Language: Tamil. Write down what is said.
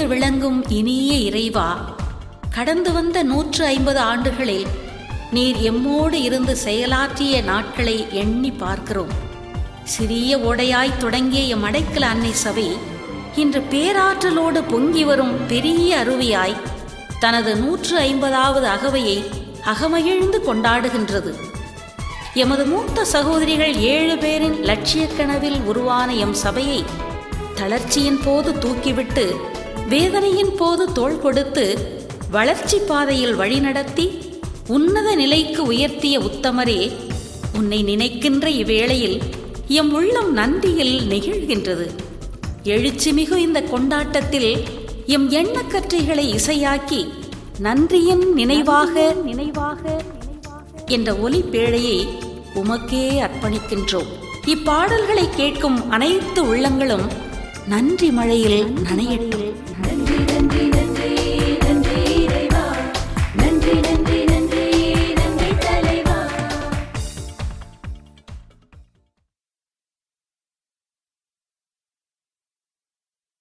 விளங்கும் இனிய இறைவா கடந்து வந்த நூற்று ஐம்பது ஆண்டுகளில் நீர் எம்மோடு இருந்து செயலாற்றிய நாட்களை எண்ணி பார்க்கிறோம் சிறிய ஓடையாய் தொடங்கிய எம் அடைக்கல அன்னை சபை இன்று பேராற்றலோடு பொங்கி வரும் பெரிய அருவியாய் தனது நூற்று ஐம்பதாவது அகவையை அகமகிழ்ந்து கொண்டாடுகின்றது எமது மூத்த சகோதரிகள் ஏழு பேரின் லட்சிய கனவில் உருவான எம் சபையை தளர்ச்சியின் போது தூக்கிவிட்டு வேதனையின் போது தோள் கொடுத்து வளர்ச்சி பாதையில் வழிநடத்தி உன்னத நிலைக்கு உயர்த்திய உத்தமரே உன்னை நினைக்கின்ற இவ்வேளையில் எம் உள்ளம் நன்றியில் நெகிழ்கின்றது எழுச்சிமிகு இந்த கொண்டாட்டத்தில் எம் எண்ணக்கற்றைகளை இசையாக்கி நன்றியின் நினைவாக நினைவாக என்ற ஒலி பேழையை உமக்கே அர்ப்பணிக்கின்றோம் இப்பாடல்களை கேட்கும் அனைத்து உள்ளங்களும் நன்றி மழையில் நனையட்டும்